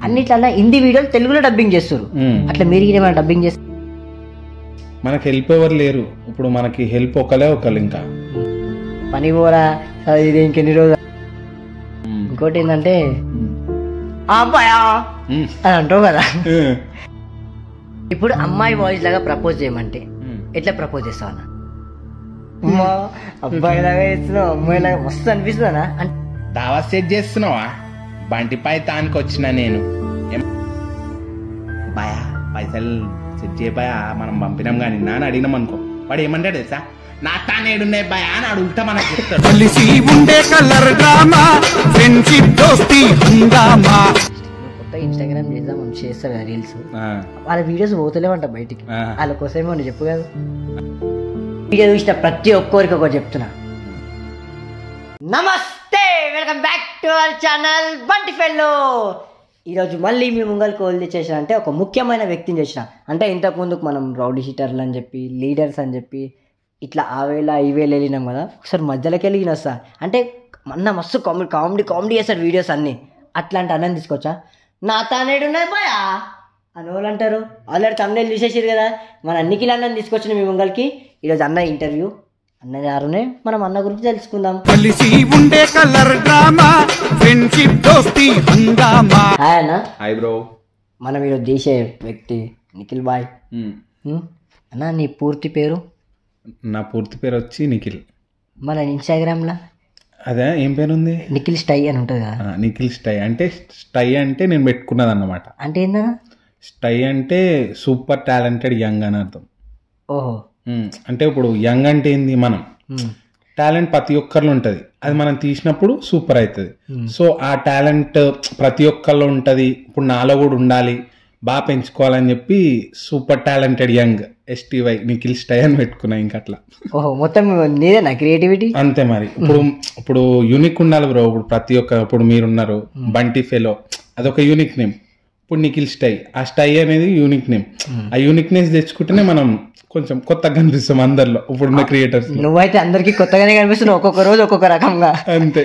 అన్నిట్లల్లా హిందీ వీడియోలు తెలుగులో డబ్బింగ్ చేస్తారు ఉమ్. అట్లా మీరు ఏమైనా డబ్బింగ్ చేస్తారు మనకి హెల్ప్ ఎవరు లేరు ఇప్పుడు మనకి హెల్ప్ ఒకలే ఒకరు ఇంకా పని పోరా సరే ఇది ఇంకెన్ని రోజులు ఇంకోటి ఏంటంటే "ఆ అబ్బాయా ఉమ్. అని అంటావు కదా ఉమ్. ఇప్పుడు అమ్మాయి వాయిస్ లాగా ప్రపోజ్ చేయమంటే ఉమ్. ఎట్లా ప్రపోజ్ చేస్తావు అన్న అమ్మా అబ్బాయి లాగా చేస్తున్నావు అమ్మాయి లాగా మస్తు అనిపిస్తుందా అంటే దావా సెట్ చేస్తున్నావా బంటి తానికి వచ్చిన నేను ఏం- బాయా పైసలు సెట్ చేయబాయా మనం పంపినాం కానీ నాన్న అడిగినాం అనుకో వాడు ఏమంటాడు తెలుసా నా తానేడున్నాయి బాయా అని అడుగుతా మనకు చెప్తాడు కలిసి ఉండే కలర్ డ్రామా ఫ్రెండ్షిప్ దోస్తి హంగామా కొత్త ఇన్స్టాగ్రామ్ చేద్దాం మనం చేస్తారు కదా రీల్స్ ఆ, వాళ్ళ వీడియోస్ పోతలేమంట బయటికి ఆ. వాళ్ళ కోసమే నువ్వు చెప్పు కదా వీడియో చూసిన ప్రతి ఒక్కరికి ఒకటి చెప్తున్నా నమస్తే welcome back to our channel Bunty fellow ఈరోజు మళ్ళీ మీ ముంగల్ కోల్ చేసిన అంటే ఒక ముఖ్యమైన వ్యక్తిని చేసిన అంటే ఇంతకు ముందుకు మనం రౌడీ షీటర్లు అని చెప్పి లీడర్స్ అని చెప్పి ఇట్లా ఆ వేళ ఈ వేళ వెళ్ళినాం కదా ఒకసారి మధ్యలోకి వెళ్ళి వస్తా అంటే అన్న మస్తు కామెడీ కామెడీ కామెడీ చేస్తాడు వీడియోస్ అన్నీ అట్లాంటి అన్నం తీసుకొచ్చా నా తానేడు ఉన్నది పోయా అని వాళ్ళు అంటారు ఆల్రెడీ తమిళ చూసేసారు కదా మన అన్నికి అన్నం తీసుకొచ్చిన మీ ముంగల్కి ఈరోజు అన్న ఇంటర్వ్యూ అన్నది ఆరునే మనం అన్న గురించి తెలుసుకుందాం కలిసి ఉండే కలర్ డ్రామా ఫ్రెండ్షిప్ దోస్తి హంగామా హాయ్ అన్న హాయ్ బ్రో మనం ఈరోజు చేసే వ్యక్తి నిఖిల్ బాయ్ హ్మ్? అన్న నీ పూర్తి పేరు నా పూర్తి పేరు వచ్చి నిఖిల్ మన ఇన్స్టాగ్రామ్లో అదే ఏం పేరు ఉంది నిఖిల్ స్టై అని ఉంటుంది కదా ఆ, నిఖిల్ స్టై అంటే స్టై అంటే నేను పెట్టుకున్నది అన్నమాట అంటే ఏందన్న స్టై అంటే సూపర్ టాలెంటెడ్ యంగ్ అని అర్థం ఓహో ఉమ్, అంటే ఇప్పుడు యంగ్ అంటే ఏంది మనం హ్మ్. టాలెంట్ ప్రతి ఒక్కరిలో ఉంటుంది అది మనం తీసినప్పుడు సూపర్ అవుతుంది సో ఆ టాలెంట్ ప్రతి ఒక్కరిలో ఉంటుంది ఇప్పుడు నాలో కూడా ఉండాలి బాగా పెంచుకోవాలని చెప్పి super talented young S T Y Nikhil Sty అని పెట్టుకున్నా ఇంకా అట్లా ఓహో మొత్తం నీదేనా క్రియేటివిటీ అంతే మరి ఇప్పుడు ఇప్పుడు యూనిక్ ఉండాలి బ్రో ఇప్పుడు ప్రతి ఒక్క ఇప్పుడు మీరున్నారు బంటి ఫెలో అదొక యూనిక్ నేమ్ ఇప్పుడు నిఖిల్ స్టై ఆ స్టై అనేది యూనిక్ నేమ్ ఆ యూనిక్నెస్ తెచ్చుకుంటేనే మనం కొంచెం కొత్తగా కనిపిస్తాం అందరిలో ఇప్పుడున్న క్రియేటర్స్ నువ్వైతే అందరికీ కొత్తగానే కనిపిస్తున్నావు ఒక్కొక్క రోజు ఒక్కొక్క రకంగా అంతే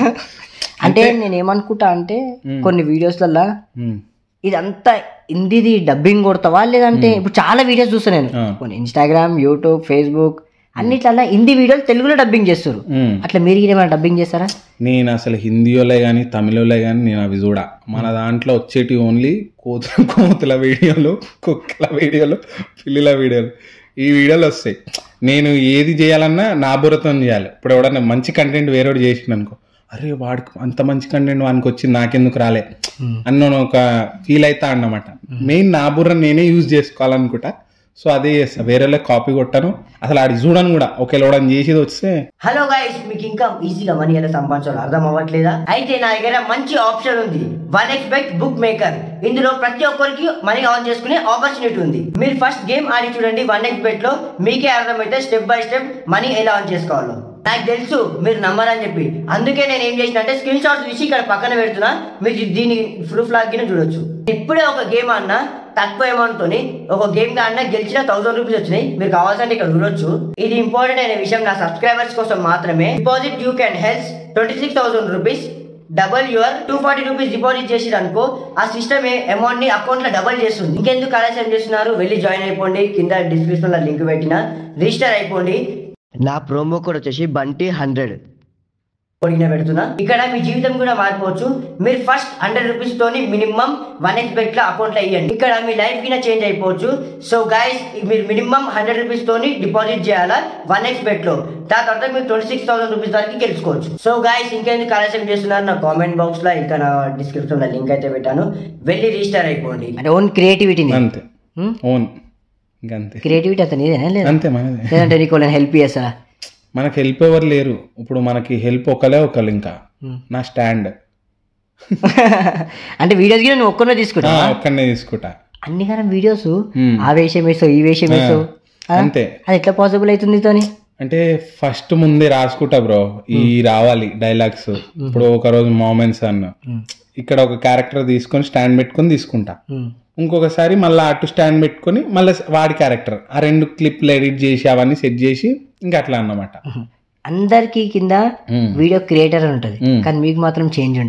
అంటే నేను ఏమనుకుంటా అంటే కొన్ని వీడియోస్లల్లో ఉమ్, ఇదంతా హిందీది డబ్బింగ్ కొడతావా లేదంటే ఇప్పుడు చాలా వీడియోస్ చూస్తాను నేను ఆ. కొన్ని ఇన్స్టాగ్రామ్ యూట్యూబ్ ఫేస్బుక్ అన్నిట్లల్లా హిందీ వీడియోలు తెలుగులో డబ్బింగ్ చేస్తారు ఉమ్. అట్లా మీరు ఏమైనా డబ్బింగ్ చేస్తారా నేను అసలు హిందీలోలే కానీ తమిళలో కానీ నేను అవి చూడ మన దాంట్లో వచ్చేటి ఓన్లీ కోతుల కోతుల వీడియోలు కుక్కల వీడియోలు పిల్లిల వీడియోలు ఈ వీడియోలు వస్తాయి నేను ఏది చేయాలన్నా నా బుర్రతో చేయాలి ఇప్పుడు ఎవడన్నా మంచి కంటెంట్ వేరేవాడు చేసిండు అనుకో అరే వాడికి అంత మంచి కంటెంట్ వానికి వచ్చింది నాకెందుకు రాలే అన్న ఒక ఫీల్ అవుతా అన్నమాట మెయిన్ నా బుర్ర నేనే యూజ్ చేసుకోవాలనుకుంటా సో అదే చేస్తా వేరే కాపీ కొట్టాను అసలు ఆడికి చూడను కూడా ఒకవేళ ఎవడని చేసేది వస్తే హలో గైస్ మీకు ఇంకా ఈజీగా మనీ ఎలా సంపాదించాలో అర్థం అవ్వట్లేదా అయితే నా దగ్గర మంచి ఆప్షన్ ఉంది వన్ ఎక్స్పెక్ట్ బుక్ మేకర్ ఇందులో ప్రతి ఒక్కరికి మనీ ఆన్ చేసుకునే ఆపర్చునిటీ ఉంది మీరు ఫస్ట్ గేమ్ ఆడి చూడండి వన్ ఎక్స్పెక్ట్ లో మీకే అర్థమైతే స్టెప్ బై స్టెప్ మనీ ఎలా ఆన్ చేసుకోవాలో నాకు తెలుసు మీరు నమ్మరని చెప్పి అందుకే నేను ఏం చేసిన అంటే స్క్రీన్ షాట్స్ తీసి ఇక్కడ పక్కన పెడుతున్నా మీరు దీని ప్రూఫ్ లాగిన చూడొచ్చు ఇప్పుడే ఒక గేమ్ అన్నా తక్కువ అమౌంట్ తోని ఒక గేమ్ గా అన్న గెలిచిన థౌసండ్ రూపీస్ వచ్చినాయి మీరు కావాల్సింటే ఇక్కడ చూడొచ్చు ఇది ఇంపార్టెంట్ అయిన విషయం నా సబ్స్క్రైబర్స్ కోసం మాత్రమే deposit you can help twenty six thousand rupees double your two forty rupees deposit చేసిరు అనుకో ఆ సిస్టమ్ అమౌంట్ ని అకౌంట్ లో డబల్ చేస్తుంది ఇంకెందుకు ఆలస్యం చేస్తున్నారు వెళ్ళి జాయిన్ అయిపోండి కింద డిస్క్రిప్షన్ లో లింక్ పెట్టిన రిజిస్టర్ అయిపోండి నా ప్రోమో కోడ్ వచ్చేసి బంటి హండ్రెడ్ పొడిగిన పెడుతున్నా ఇక్కడ మీ జీవితం కూడా మారిపోవచ్చు మీరు ఫస్ట్ హండ్రెడ్ రూపీస్ తోని మినిమం వన్ ఎక్స్ బెట్ లో అకౌంట్ లో ఇవ్వండి ఇక్కడ మీ లైఫ్ కింద చేంజ్ అయిపోవచ్చు సో గైస్ మీరు మినిమం హండ్రెడ్ రూపీస్ తోని డిపాజిట్ చేయాలా వన్ ఎక్స్ బెట్ లో దాని తర్వాత మీరు ట్వంటీ సిక్స్ థౌసండ్ రూపీస్ వరకు గెలుచుకోవచ్చు సో గైస్ ఇంకెందుకు ఆలస్యం చేస్తున్నారు నా కామెంట్ బాక్స్ లో ఇంకా నా డిస్క్రిప్షన్ లో లింక్ అయితే పెట్టాను వెళ్ళి రిజిస్టర్ అయిపోండి అంటే ఓన్ క్రియేటివిటీ అంతే ఓన్ ఇంకంతే క్రియేటివిటీ అతను ఇదేనా లేదా అంతే మనదే లేదంటే నీకు నేను హెల్ప్ చేస్తా మనకి హెల్ప్ ఎవరు లేరు ఇప్పుడు మనకి హెల్ప్ ఒకలే ఒకరు ఇంకా నా స్టాండ్ అంటే వీడియోస్ కూడా నువ్వు ఒక్కనే తీసుకుంటా ఒక్కడనే తీసుకుంటా అన్ని కాలం వీడియోస్ Hmm. ఆ వేషం వేసావు ఈ వేషం వేసావు ఆ? అంతే అది ఎట్లా పాసిబుల్ అవుతుంది తోని అంటే ఫస్ట్ ముందే రాసుకుంటా బ్రో ఈ రావాలి డైలాగ్స్ ఇప్పుడు ఒక రోజు మూమెంట్స్ అన్న ఇక్కడ ఒక క్యారెక్టర్ తీసుకొని స్టాండ్ పెట్టుకొని తీసుకుంటా ఇంకొకసారి మళ్ళీ అటు స్టాండ్ పెట్టుకొని మళ్ళీ వాడి క్యారెక్టర్ ఆ రెండు క్లిప్లు ఎడిట్ చేసి అవన్నీ సెట్ చేసి ఇంకా అట్లా అన్నమాట అందరికి కింద Hmm. వీడియో క్రియేటర్ ఉంటుంది Hmm. కానీ మీకు మాత్రం చేంజ్ ఉంటుంది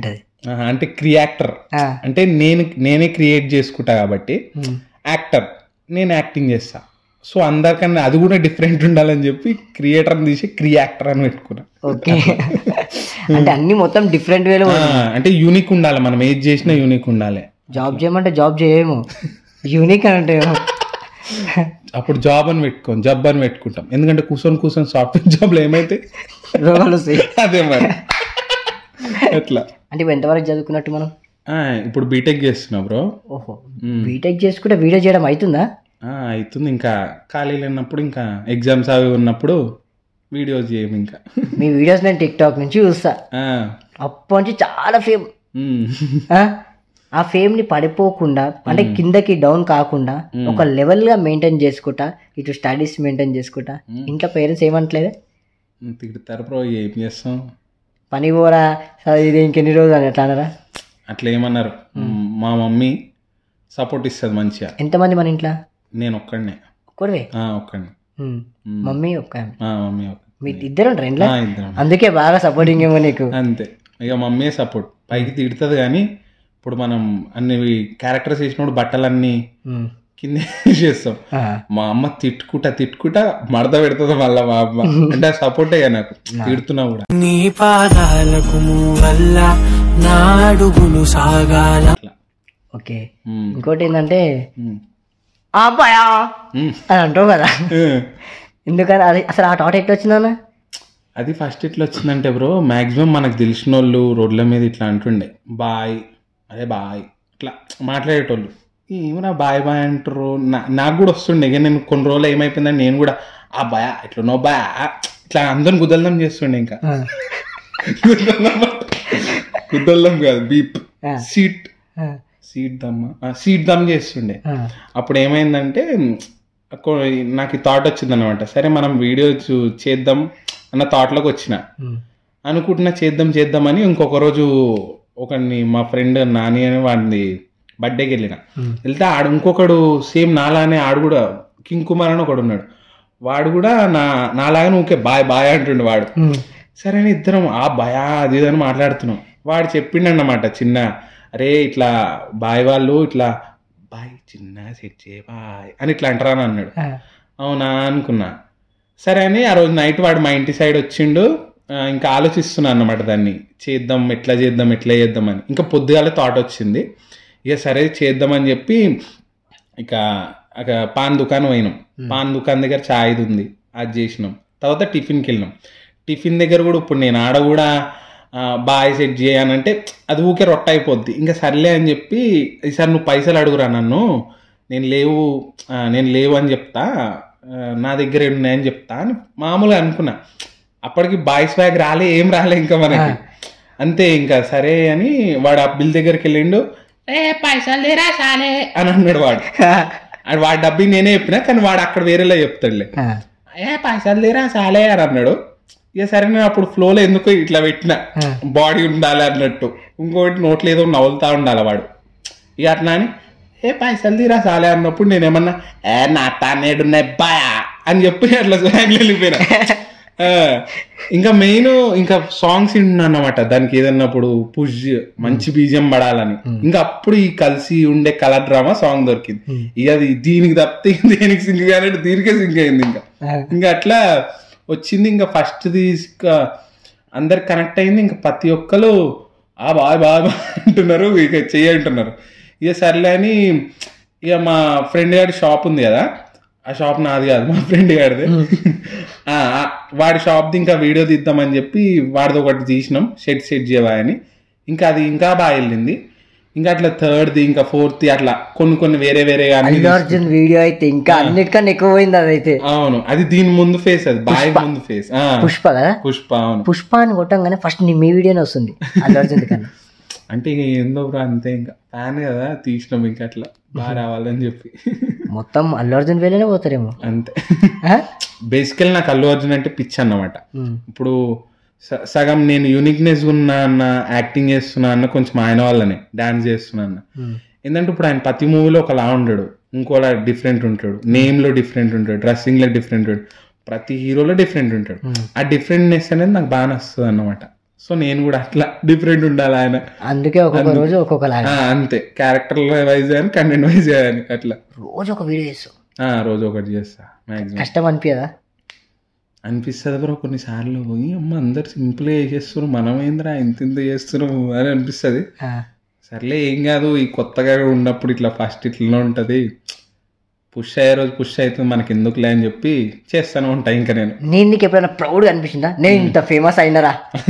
ఆహా, అంటే క్రియాక్టర్ ఆ. అంటే నేను నేనే క్రియేట్ చేసుకుంటా కాబట్టి ఉమ్. యాక్టర్ నేను యాక్టింగ్ చేస్తా సో అందరికన్నా అది కూడా డిఫరెంట్ ఉండాలని చెప్పి క్రియేటర్ తీసి క్రియాక్టర్ అని పెట్టుకున్నా ఓకే అంటే అన్ని మొత్తం డిఫరెంట్ వేలో ఆ, అంటే యూనిక్ ఉండాలి మనం ఏది చేసినా యూనిక్ ఉండాలి జాబ్ చేయమంటే జాబ్ చేయము యూనిక్ అని అంటే ఏమో. అప్పుడు జాబ్ అని పెట్టుకోం జాబ్ అని పెట్టుకుంటాం ఎందుకంటే కూర్చొని కూర్చొని సాఫ్ట్వేర్ జాబ్లో ఏమైతే రోగాలు వస్తాయి అదే మరి ఎట్లా అంటే ఇప్పుడు ఎంతవరకు చదువుకున్నట్టు మనం ఆ, ఇప్పుడు బీటెక్ చేస్తున్నా బ్రో ఓహో బీటెక్ చేసుకుంటే వీడియో చేయడం అవుతుందా అవుతుంది ఇంకా ఖాళీ లేనప్పుడు ఇంకా ఎగ్జామ్స్ అవి ఉన్నప్పుడు వీడియోస్ చేయము ఇంకా మీ వీడియోస్ నేను టిక్ టాక్ నుంచి చూస్తా ఆ, అప్పటి నుంచి చాలా ఫేమ్ ఉమ్. ఆ ఫేమ్ ని పడిపోకుండా అంటే కిందకి డౌన్ కాకుండా ఒక లెవెల్ గా మెయింటైన్ చేసుకుంటా ఇటు స్టడీస్ మెయింటైన్ చేసుకుంటా ఇంట్లో పేరెంట్స్ ఏమంటలేదు తిడతారు బ్రో ఏం చేస్తాం పని పోరా సరే ఇది ఇంకెన్ని రోజులు అని ఎట్లా అనరా అట్లా ఏమన్నారు మా మమ్మీ సపోర్ట్ ఇస్తుంది మంచిగా ఎంతమంది మన ఇంట్లో నేను ఒక్కడనే ఒక్కడే ఆ, ఒక్కడిని మమ్మీ ఒక్క ఆ, మమ్మీ ఒక్క మీ ఇద్దరు ఉంటారు ఇంట్లో ఆ, ఇద్దరం అందుకే బాగా సపోర్టింగ్ ఏమో నీకు అంతే ఇక మమ్మీ సపోర్ట్ పైకి తిడుతుంది కానీ ఇప్పుడు మనం అన్ని క్యారెక్టర్స్ వేసినప్పుడు బట్టలన్నీ ఉమ్. కింద చేస్తాం ఆ. మా అమ్మ తిట్టుకుంటా తిట్టుకుంటా మడత పెడుతుంది మళ్ళీ మా అమ్మ అంటే సపోర్టే నాకు తిడుతున్నా కూడా నీ పాదాలకు వల్ల నా అడుగులు సాగాల అట్లా ఓకే ఉమ్, ఇంకోటి ఏంటంటే ఉమ్, ఆ అబ్బాయా ఉమ్. అని అంటావు కదా ఉమ్. ఎందుకని అది అసలు ఆ టాట్ ఎట్లా వచ్చిందన్న అది ఫస్ట్ ఎట్లా వచ్చిందంటే బ్రో మాక్సిమం మనకు తెలిసిన వాళ్ళు రోడ్ల మీద ఇట్లా అంటుండే బాయ్ అదే బాయ్ ఇట్లా మాట్లాడేటోళ్ళు ఏమన్నా బాయ్ బాయ్ అంటారు నా- నాకు కూడా వస్తుండే ఇక నేను కొన్ని రోజులు ఏమైపోయిందని నేను కూడా ఆ బాయ్ ఇట్లా బాయ్ ఇట్లా అందరిని గుద్దల్దం చేస్తుండే ఇంకా గుద్దల్దం కాదు బీప్ ఆ. సీట్ సీట్ దమ్ సీట్ దమ్ చేస్తుండే అప్పుడు ఏమైందంటే కొ- నాకు థాట్ వచ్చింది అనమాట సరే మనం వీడియో చూ- చేద్దాం అన్న థాట్లోకి వచ్చిన అనుకుంటున్నా చేద్దాం చేద్దామని ఇంకొక రోజు ఒకడిని మా ఫ్రెండ్ నాని అని వాడిని బర్త్డేకి వెళ్ళిన వెళ్తే ఆడు ఇంకొకడు సేమ్ నాలానే ఆడు కూడా కింగ్ కుమార్ అని ఒకడు ఉన్నాడు వాడు కూడా నా నాలాగానే ఊకే బాయ్ బాయ్ అంటుండే వాడు సరే అని ఇద్దరం ఆ భయా అది ఇది అని మాట్లాడుతున్నాం వాడు చెప్పిండన్నమాట చిన్న అరే ఇట్లా బాయ్ వాళ్ళు ఇట్లా బాయ్ చిన్న సెట్ చేయ బాయ్ అని ఇట్లా అంటారా అని అన్నాడు అవునా అనుకున్నా సరే అని ఆ రోజు నైట్ వాడు మా ఇంటి సైడ్ వచ్చిండు ఆ, ఇంకా ఆలోచిస్తున్నా అన్నమాట దాన్ని చేద్దాం ఎట్లా చేద్దాం ఎట్లా చేద్దాం అని ఇంకా పొద్దుగాల థాట్ వచ్చింది ఇక సరే చేద్దామని చెప్పి ఇక ఇక పాన్ దుకాణం పోయినాం పాన్ దుకాణం దగ్గర చాయ్ ఉంది అది చేసినాం తర్వాత టిఫిన్కి వెళ్ళినాం టిఫిన్ దగ్గర కూడా ఇప్పుడు నేను ఆడ కూడా ఆ, బాయ్ సెట్ చేయనంటే అది ఊకే రొట్ట అయిపోద్ది ఇంకా సర్లే అని చెప్పి ఈసారి నువ్వు పైసలు అడుగురా నన్ను నేను లేవు ఆ, నేను లేవు అని చెప్తా ఆ, నా దగ్గర ఏమి ఉన్నాయని చెప్తా అని మామూలుగా అనుకున్నా అప్పటికి బాయ్ స్వాగ్ రాలే ఏం రాలే ఇంకా మనకి అంతే ఇంకా సరే అని వాడు ఆ బిల్ దగ్గరికి వెళ్ళిండు ఏ పైసలు లేరా సాలే అని అన్నాడు వాడు అది వాడి డబ్బి నేనే చెప్పినా కానీ వాడు అక్కడ వేరేలా చెప్తాడులే ఏ పైసలు లేరా సాలే అని అన్నాడు ఇక సరే నేను అప్పుడు ఫ్లోలో ఎందుకో ఇట్లా పెట్టిన బాడీ ఉండాలి అన్నట్టు ఇంకోటి నోట్లో ఏదో నవ్వులుతా ఉండాలి వాడు ఇక అట్లా అని ఏ పైసలు తీరా సాలే అన్నప్పుడు నేనేమన్నా ఏ నా తానేడు నెబ్బాయా అని చెప్పి అట్లా స్వాంగ్లో వెళ్ళిపోయినా ఆ, ఇంకా మెయిన్ ఇంకా సాంగ్స్ అన్నమాట దానికి ఏదన్నప్పుడు పుష్ మంచి బీజం పడాలని ఇంకా అప్పుడు ఈ కలిసి ఉండే కలర్ డ్రామా సాంగ్ దొరికింది ఇక అది దీనికి తప్పితే దేనికి సింగ్ కానీ దీనికే సింగ్ అయింది ఇంకా ఇంకా అట్లా వచ్చింది ఇంకా ఫస్ట్ తీసుక అందరు కనెక్ట్ అయింది ఇంకా ప్రతి ఒక్కరు ఆ బాగా బాగా అంటున్నారు ఇక చెయ్యి అంటున్నారు ఇక సర్లే అని ఇక మా ఫ్రెండ్ గారి షాప్ ఉంది కదా ఆ షాప్ నాది కాదు మా ఫ్రెండ్ గారిది ఆ, ఆ, వాడి షాప్ది ఇంకా వీడియో తీద్దామని చెప్పి వాడిది ఒకటి తీసినాం షెడ్ సెట్ చేయవా అని ఇంకా అది ఇంకా బాగా వెళ్ళింది ఇంకా అట్లా థర్డ్ది ఇంకా ఫోర్త్ అట్లా కొన్ని కొన్ని వేరే వేరే అన్ని అల్లు అర్జున్ వీడియో అయితే ఇంకా అన్నిటికన్నా ఎక్కువ పోయింది అదైతే అవును అది దీని ముందు ఫేస్ అది బాయ్ ముందు ఫేస్ పుష్ప కదా పుష్ప అవును పుష్ప అని కొట్టంగానే ఫస్ట్ నీ మీ వీడియోనే వస్తుంది అల్లు అర్జున్ కన్నా అంటే ఇక ఏందో బ్రో అంతే ఇంకా ఫ్యాన్ కదా తీసినాం ఇంకా అట్లా బాగా రావాలని చెప్పి మొత్తం అల్లు అర్జున్ వేలేనే పోతారేమో అంతే ఆ? బేసికల్ నాకు అల్లు అర్జున్ అంటే పిచ్చి అన్నమాట ఉమ్. ఇప్పుడు స- సగం నేను యూనిక్నెస్ ఉన్నా అన్న యాక్టింగ్ చేస్తున్నా అన్న కొంచెం ఆయన వల్లనే డాన్స్ చేస్తున్నా అన్న ఉమ్. ఏంటంటే ఇప్పుడు ఆయన ప్రతి మూవీలో ఒకలా ఉండడు ఇంకోలా డిఫరెంట్ ఉంటాడు నేమ్ లో డిఫరెంట్ ఉంటాడు డ్రెస్సింగ్ లో డిఫరెంట్ ఉంటాడు ప్రతి హీరోలో డిఫరెంట్ ఉంటాడు ఆ డిఫరెంట్నెస్ అనేది నాకు బాగా నస్తుంది అన్నమాట సో నేను కూడా అట్లా డిఫరెంట్ ఉండాలి ఆయన అందుకే ఒక్కొక్క రోజు ఒక్కొక్కలాగా ఆ, అంతే క్యారెక్టర్ వైజ్ కానీ కంటెంట్ వైజ్ కానీ అట్లా రోజు ఒక వీడియో చేస్తావు ఆ, రోజు ఒకటి చేస్తా మాక్సిమం కష్టం అనిపించదా అనిపిస్తుంది బ్రో కొన్నిసార్లు "ఈ అమ్మ అందరు సింపుల్గా చేసేస్తున్నారు మనం ఏంద్రా ఇంత ఇంత చేస్తున్నాం అని అనిపిస్తుంది ఆ, సర్లే ఏం కాదు ఈ కొత్తగా ఉన్నప్పుడు ఇట్లా ఫస్ట్ ఇట్లా ఉంటుంది పుష్ అయ్యే రోజు పుష్ అవుతుంది మనకి ఎందుకులే అని చెప్పి చేస్తాను ఉంటా ఇంకా నేను నేను నీకు ఎప్పుడైనా ప్రౌడ్గా అనిపించిందా నేను ఇంత ఫేమస్ అయినరా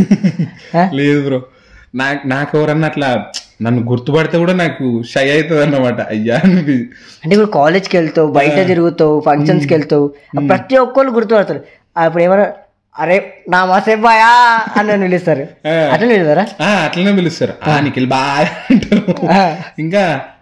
ఆ? లేదు బ్రో నాకు నాకు ఎవరన్నా అట్లా నన్ను గుర్తుపడితే కూడా నాకు షై అవుతుంది అన్నమాట అయ్యా అనిపి అంటే ఇప్పుడు కాలేజ్కి వెళ్తావు బయట తిరుగుతావు ఫంక్షన్స్కి వెళ్తావు ప్రతి ఒక్కళ్ళు గుర్తుపడతారు అప్పుడు ఏమన్నా అరే నా మసేబాయా అని నన్ను పిలుస్తారు ఆ. అట్లా పిలుస్తారా ఆ, అట్లనే పిలుస్తారు ఆ నిఖిల్ బాయ్ అంటారు ఇంకా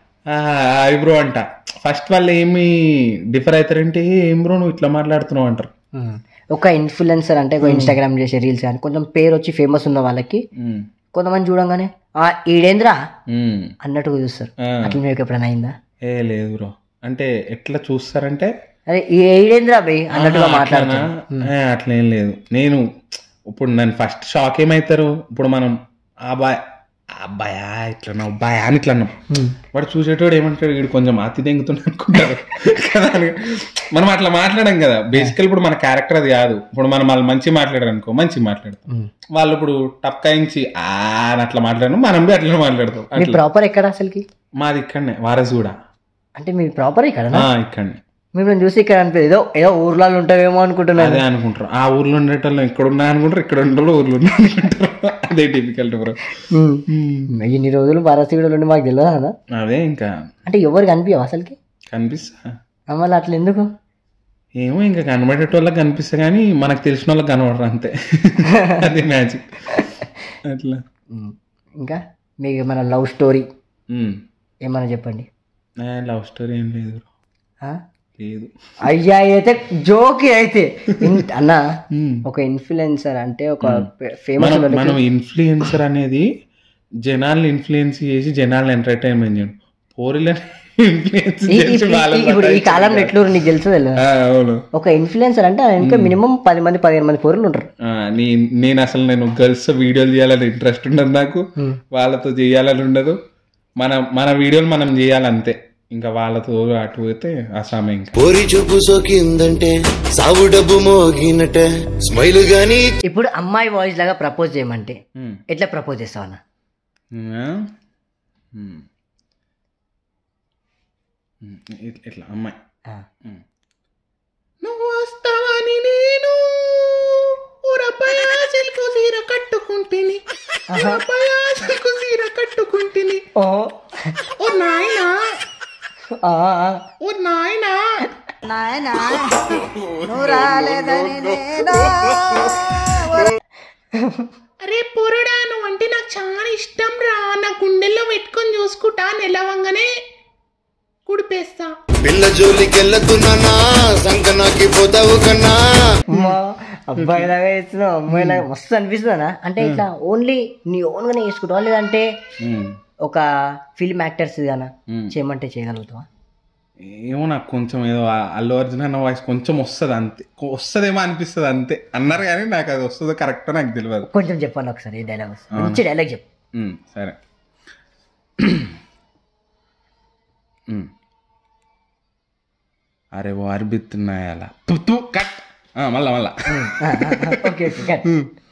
ఐబ్రో అంట ఫస్ట్ వాళ్ళు ఏమి డిఫర్ అవుతారంటే ఏం బ్రో నువ్వు ఇట్లా మాట్లాడుతున్నావు అంటారు ఒక ఇన్ఫ్లుయెన్సర్ అంటే ఒక ఇన్స్టాగ్రామ్ చేసే రీల్స్ కానీ కొంచెం పేరు వచ్చి ఫేమస్ ఉన్న వాళ్ళకి ఉమ్, కొంతమంది చూడంగానే ఆ ఈడేంద్రా ఉమ్. అన్నట్టుగా చూస్తారు ఆ. అట్లా మీకు ఎప్పుడైనా అయిందా ఏ లేదు బ్రో అంటే ఎట్లా చూస్తారంటే అరే ఈ ఈడేంద్రా బై అన్నట్టుగా ఆహా, మాట్లాడతారు అట్లనా? ఏ, అట్లేం లేదు నేను ఇప్పుడు నన్ను ఫస్ట్ షాక్ ఏమవుతారు ఇప్పుడు మనం అబ్బాయి అబ్బాయా ఇట్లా అబ్బాయా అని ఇట్లా అన్నాం వాడు చూసేటోడు ఏమంటాడు వీడు కొంచెం అతి దెంగుతున్నాడు అనుకుంటారు కదా అని. మనం అట్లా మాట్లాడాం కదా బేసికల్ ఇప్పుడు మన క్యారెక్టర్ అది కాదు ఇప్పుడు మనం వాళ్ళు మంచి మాట్లాడారు అనుకో మంచి మాట్లాడతాం వాళ్ళు ఇప్పుడు టప్కాయించి ఆ అని అట్లా మాట్లాడను మనం బి అట్లనే మాట్లాడతాం మీ అట్లా ప్రాపర్ ఎక్కడ అసలుకి మాది ఇక్కడనే వారస్ కూడా అంటే మీ ప్రాపర్ ఇక్కడ ఆ, ఇక్కడనే మిమ్మల్ని చూసి ఇక్కడ అనిపించదు ఏదో ఏదో ఊర్లలో ఉంటావేమో అనుకుంటున్నాను అదే అనుకుంటారు ఆ ఊర్లో ఉండేటోళ్ళు ఇక్కడ ఉన్నా అనుకుంటారు ఇక్కడ ఉండేటోళ్ళు ఊర్లో ఉన్నా అనుకుంటారు అదే డిఫికల్ట్ బ్రో ఉమ్. ఇన్ని రోజులు భారతీయుడు ఉండి మాకు తెలియదు కదా అదే ఇంకా అంటే ఎవరు కనిపించవు అసలుకి కనిపిస్తా మళ్ళీ అట్లా ఎందుకు ఏమో ఇంకా కనబడేటోళ్ళకి కనిపిస్తా కానీ మనకు తెలిసిన వాళ్ళకి కనబడరు అంతే అది మ్యాజిక్ అట్లా ఉమ్. ఇంకా మీకు మన లవ్ స్టోరీ ఉమ్. ఏమన్నా చెప్పండి ఏ, లవ్ స్టోరీ ఏం లేదు bro. ఆ? లేదు అయ్యా అయితే జోకి అయితే ఇన్- అన్న ఉమ్. ఒక ఇన్ఫ్లుయెన్సర్ అంటే ఒక ఫేమస్ మనం మనం ఇన్ఫ్లుయెన్సర్ అనేది జనాల్ని ఇన్ఫ్లుయెన్స్ చేసి జనాల్ని ఎంటర్టైన్మెంట్ చేయడం పోరిలని ఇన్ఫ్లుయెన్స్ చేసి వాళ్ళని ఇప్పుడు ఈ పట్టించడం కాలంలో కాదు. ఎట్లు నీకు తెలుసు తెలియదు ఆ, అవును ఒక ఇన్ఫ్లుయెన్సర్ అంటే ఇంకా మినిమం పది మంది పదిహేను మంది పొరులు ఉంటారు ఆ, నీ నేను అసలు నేను గర్ల్స్ వీడియోలు చేయాలని ఇంట్రెస్ట్ ఉండదు నాకు వాళ్ళతో చేయాలని ఉండదు మన మన వీడియోలు మనం చేయాలంతే ఇంకా వాళ్ళతో అటు పోతే అసామే ఇంకా పోరి చూపు సోకిందంటే సావు డబ్బు మోగినట్టే స్మైల్ గాని ఇప్పుడు అమ్మాయి వాయిస్ లాగా ప్రపోజ్ చేయమంటే ఉమ్. ఎట్లా ప్రపోజ్ చేస్తావు అన్న ఉమ్. ఉమ్. ఉమ్. ఇట్లా- ఇట్లా అమ్మాయి ఆ. ఉమ్. నువ్వు వస్తావని నేను ఊరబ్బయా సిల్కు సీర కట్టుకుంటిని ఊరబ్బయా సిల్కు సీర కట్టుకుంటిని ఓ ఓ నాయనా ఆ, ఆ. ఓ నాయనా అరే పొరడా నువ్వు అంటే నాకు చాలా ఇష్టం రా నా గుండెల్లో పెట్టుకొని చూసుకుంటా నెలవంగానే కుడిపేస్తా పిల్ల జోలికెళ్ళతున్నా సంకనాకి పోతావు కన్నా అమ్మా, అబ్బాయి లాగా వేస్తున్నావు అమ్మాయి లాగా మస్తు అనిపిస్తుందా అంటే ఇట్లా ఓన్లీ నీ ఓన్ గానే చేసుకుంటావా లేదంటే ఒక ఫిల్మ్ యాక్టర్స్ గానా మ్మ్. చేయమంటే చేయగలుగుతావా ఏమో నాకు కొంచెం ఏదో ఆ అల్లు అర్జున్ అన్న వాయిస్ కొంచెం వస్తుంది అంతే వస్తుందేమో అనిపిస్తుంది అంతే అన్నారు కానీ నాకు అది వస్తుందో కరెక్ట్ నాకు తెలియదు కొంచెం చెప్పండి ఒకసారి ఈ డైలాగ్ మంచి డైలాగ్ చెప్పు ఉమ్, సరే ఉమ్. అరే వారి బిత్తున్నాయి అలా తుతు కట్ ఆ, మళ్ళా మళ్ళా ఓకే ఓకే కట్.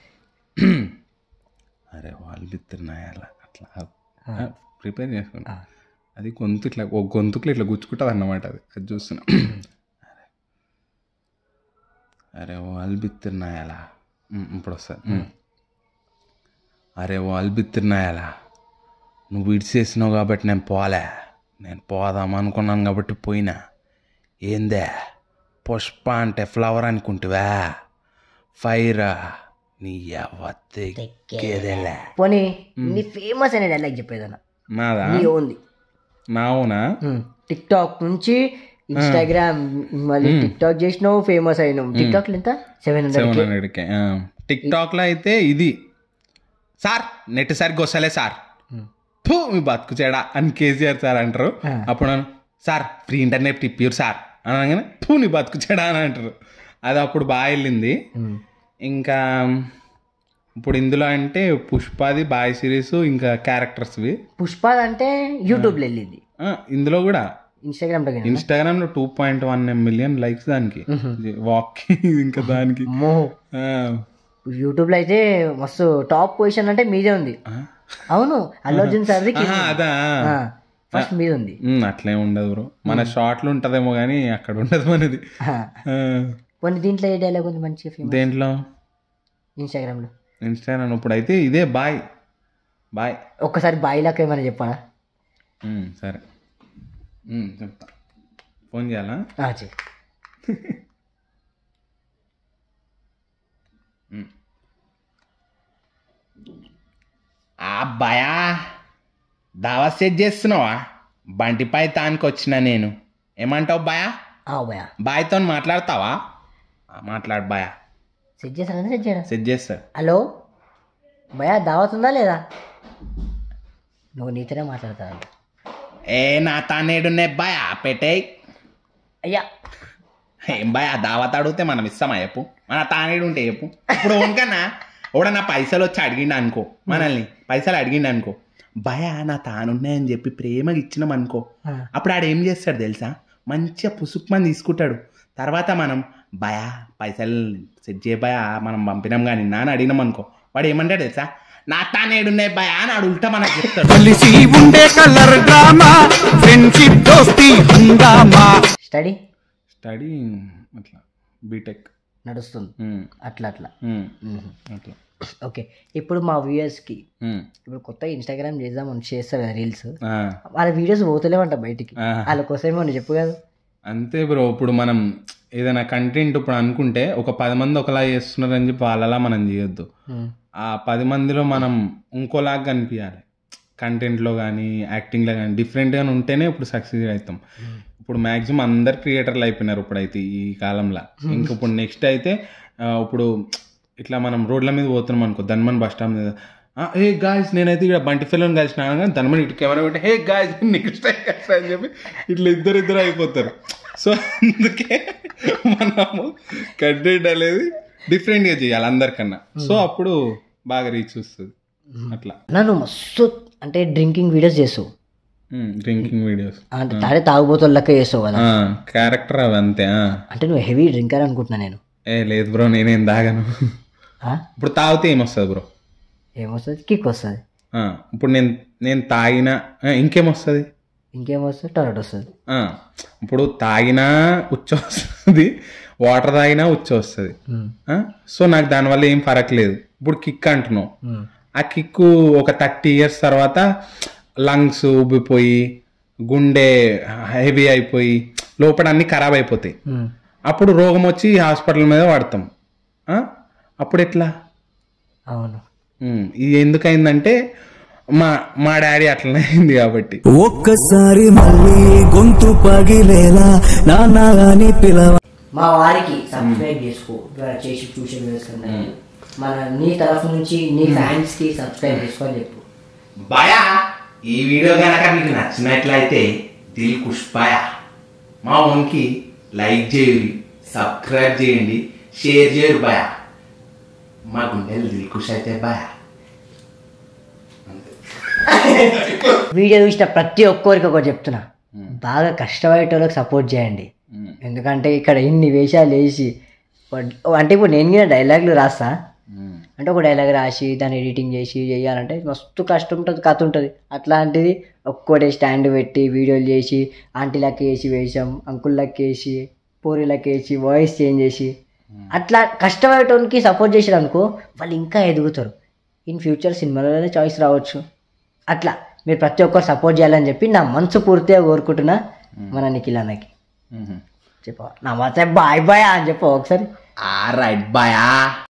అరే వాళ్ళు బిత్తున్నాయి అలా అట్లా ప్రిపేర్ చేసుకున్నా అది గొంతు ఇట్లా ఒక గొంతుకులో ఇట్లా గుచ్చుకుంటుంది అన్నమాట అది అది చూస్తున్నా అరే అరే వాళ్ళు బిత్తున్నాయి అలా ఉమ్, ఇప్పుడు వస్తుంది ఉమ్. అరే వాళ్ళు బిత్తున్నాయి అలా నువ్వు విడిచేసినావు కాబట్టి నేను పోలే నేను పోదాం అనుకున్నాను కాబట్టి పోయినా ఏందే పుష్ప అంటే ఫ్లవర్ అనుకుంటువా ఫైరా నీ ఎవత్తేదేలే పోనీ నీ ఫేమస్ అనే డైలాగ్ చెప్పేదన్న నాదా నీ ఓన్ది నావునా టిక్ టాక్ నుంచి ఇన్స్టాగ్రామ్ మళ్ళీ టిక్ టాక్ చేసినావు ఫేమస్ అయినావు టిక్ టాక్ ఎంత సెవెన్ సెవెన్ హండ్రెడ్ హండ్రెడ్కే టిక్ టాక్లో అయితే ఇది సార్ నెట్ సరిగ్గా వస్తలే సార్ ఫు, మీ బతుకు చెడా అని కేసీఆర్ సార్ అంటారు అప్పుడు నేను, సార్ ఫ్రీ ఇంటర్నెట్ ఇప్పిరు సార్ అని అనగానే ఫూ నీ బతుకు చెడా అని అంటారు అది అప్పుడు బాగా వెళ్ళింది ఇంకా ఇప్పుడు ఇందులో అంటే పుష్పాది బాయ్ సిరీస్ ఇంకా క్యారెక్టర్స్వి పుష్ప అంటే యూట్యూబ్లో వెళ్ళింది ఆ, ఇందులో కూడా ఇన్స్టాగ్రామ్లో ఇన్స్టాగ్రామ్ లో two point one million likes దానికి వాక్ ఇంకా దానికి మో ఆ, యూట్యూబ్లో అయితే మస్తు టాప్ పొజిషన్ అంటే మీదే ఉంది ఆ? అవును అల్లు అర్జున్ సార్ది ఆహా, అదా ఫస్ట్ మీద ఉంది ఉమ్, అట్లే ఉండదు బ్రో మన షార్ట్లు ఉంటదేమో కానీ అక్కడ ఉండదు మనది ఆ. ఆ, కొన్ని దీంట్లో ఏ డైలాగ్ ఉంది మంచిగా ఫేమస్ దేంట్లో ఇన్స్టాగ్రామ్లో ఇన్స్టాగ్రామ్ ఇప్పుడు అయితే ఇదే బాయ్ బాయ్ ఒక్కసారి బాయిలాక్ ఏమైనా చెప్పానా ఉమ్, సరే ఉమ్, చెప్తా ఫోన్ చేయాలా ఆ, చెయ్. ఆ భయా దావా సెట్ చేస్తున్నావా బంటిపై తానికి వచ్చిన నేను ఏమంటావు భయా ఆ భయ బాయ్తో మాట్లాడతావా ఆ, మాట్లాడు భయా సెట్ చేశారా సెట్ చేయడా సెట్ చేస్తాడు హలో భయ దావత్ ఉందా లేదా నువ్వు నీతోనే మాట్లాడతావు ఏ నా తానేడునే భయా పెట్టేయ్ అయ్యా ఏం భయ దావత్ అడిగితే మనం ఇస్తామా చెప్పు మన తానేడు ఉంటే చెప్పు ఇప్పుడు ఓన్కన్నా ఓడన్నా పైసలు వచ్చి అడిగిండు అనుకో మనల్ని పైసలు అడిగిండు అనుకో భయ నా తానున్నాయని చెప్పి ప్రేమగా ఇచ్చినాం అనుకో ఆ. అప్పుడు ఆడు ఏం చేస్తాడు తెలుసా మంచిగా పుసుకుమని తీసుకుంటాడు తర్వాత మనం భయా పైసలు సెట్ చేయ భయా మనం పంపినాం కానీ నాన్న అడిగినాం అనుకో వాడు ఏమంటాడు తెలుసా నా తానేడున్నాయి భయా అని ఆడు ఉల్టా మనకు చెప్తాడు కలిసి ఉండే కలర్ డ్రామా ఫ్రెండ్షిప్ దోస్తి హంగామా స్టడీ స్టడీ అట్లా బీటెక్ నడుస్తుంది అట్లా అట్లా మ్మ్. అట్లా ఓకే ఇప్పుడు మా వ్యూయర్స్కి ఉమ్, ఇప్పుడు కొత్త ఇన్స్టాగ్రామ్ చేద్దామని చేస్తారు కదా రీల్స్ ఆ, వాళ్ళ వీడియోస్ పోతలేమంట బయటికి ఆ. వాళ్ళ కోసమేమో నువ్వు చెప్పు కదా అంతే బ్రో ఇప్పుడు మనం ఏదైనా కంటెంట్ ఇప్పుడు అనుకుంటే ఒక పది మంది ఒకలా చేస్తున్నారని చెప్పి వాళ్ళలా మనం చేయొద్దు మ్మ్. ఆ పది మందిలో మనం ఇంకోలాగా కనిపించాలి కంటెంట్లో కానీ యాక్టింగ్లో కానీ డిఫరెంట్గా ఉంటేనే ఇప్పుడు సక్సెస్ అవుతాం ఇప్పుడు మ్యాక్సిమం అందరు క్రియేటర్లు అయిపోయినారు ఇప్పుడైతే ఈ కాలంలో ఇంక ఇప్పుడు నెక్స్ట్ అయితే ఆ, ఇప్పుడు ఇట్లా మనం రోడ్ల మీద పోతున్నాం అనుకో ధన్మన్ బస్ స్టాండ్ మీద హే గాయస్ నేనైతే ఇక్కడ బంటి ఫిల్లని కలిసిన కానీ ధన్మన్ ఇటు కెమెరా పెట్టి హే గాయస్ నెక్స్ట్ అని చెప్పి ఇట్లా ఇద్దరు ఇద్దరు అయిపోతారు సో అందుకే మనము కంటెంట్ అనేది డిఫరెంట్గా చేయాలి అందరికన్నా సో అప్పుడు బాగా రీచ్ వస్తుంది అట్లా నన్ను మస్తు అంటే డ్రింకింగ్ వీడియోస్ చేస్తావు డ్రింకింగ్ వీడియోస్ అంటే తాడే తాగుబోతుల లెక్క చేస్తావు కదా క్యారెక్టర్ అవి అంతే ఆ. అంటే నువ్వు హెవీ డ్రింకర్ అనుకుంటున్నా నేను ఏ లేదు బ్రో నేనేం తాగను ఆ? ఇప్పుడు తాగితే ఏమొస్తుంది బ్రో ఏమొస్తుంది కిక్ వస్తుంది ఆ, ఇప్పుడు నేను నేను తాగినా ఆ, ఇంకేమొస్తుంది ఇంకేమొస్తుంది టొరట్ వస్తుంది ఆ, ఇప్పుడు తాగినా ఉచ్చ వస్తుంది వాటర్ తాగినా ఉచ్చ వస్తుంది ఆ, సో నాకు దానివల్ల ఏం ఫరక్ లేదు ఇప్పుడు కిక్ అంటున్నావు ఆ కిక్కు ఒక థర్టీ ఇయర్స్ తర్వాత లంగ్స్ ఉబ్బిపోయి గుండె హెవీ అయిపోయి లోపల అన్ని ఖరాబ్ అయిపోతాయి అప్పుడు రోగం వచ్చి హాస్పిటల్ మీద వాడతాం ఆ? అప్పుడు ఎట్లా అవును ఉమ్, ఇది ఎందుకైందంటే మా మా డాడీ అట్లనే అయింది కాబట్టి ఒక్కసారి మళ్ళీ గొంతు పగిలేలా నాన్న అని పిలవ మా వారికి సబ్స్క్రైబ్ చేసుకో ద్వారా చేసి ట్యూషన్ వేసుకున్నాను మన నీ తరఫు నుంచి నీ ఫ్యాన్స్ కి సబ్స్క్రైబ్ చేసుకో అని చెప్పు బాయా ఈ వీడియో కనుక మీకు నచ్చినట్లయితే దిల్ కుష్పాయ మా ఓన్కి లైక్ చేయండి సబ్స్క్రైబ్ చేయండి షేర్ చేయరు బాయా మా గుండెలు దిల్ కుష్ అయితే బాయా వీడియో చూసిన ప్రతి ఒక్కరికి ఒకటి చెప్తున్నా బాగా కష్టపడేటోళ్ళకి సపోర్ట్ చేయండి ఎందుకంటే ఇక్కడ ఇన్ని వేషాలు వేసి వాడ్- అంటే ఇప్పుడు నేను కూడా డైలాగులు రాస్తా అంటే ఒక డైలాగ్ రాసి దాన్ని ఎడిటింగ్ చేసి చేయాలంటే మస్తు కష్టం ఉంటుంది కథ ఉంటుంది అట్లాంటిది ఒక్కటే స్టాండ్ పెట్టి వీడియోలు చేసి ఆంటీలకి వేసి వేసాం అంకుళ్ళకి వేసి పూరీలకి వేసి వాయిస్ చేంజ్ చేసి అట్లా కష్టపడేటోనికి సపోర్ట్ చేసారు అనుకో వాళ్ళు ఇంకా ఎదుగుతారు ఇన్ ఫ్యూచర్ సినిమాలోనే చాయిస్ రావచ్చు అట్లా మీరు ప్రతి ఒక్కరు సపోర్ట్ చేయాలని చెప్పి నా మనసు పూర్తిగా కోరుకుంటున్నా మన నిఖిల్ అన్నకి చెప్ప నమస్తే బాయ్ బాయ్ అని చెప్పు ఒకసారి ఆ రైట్ బాయా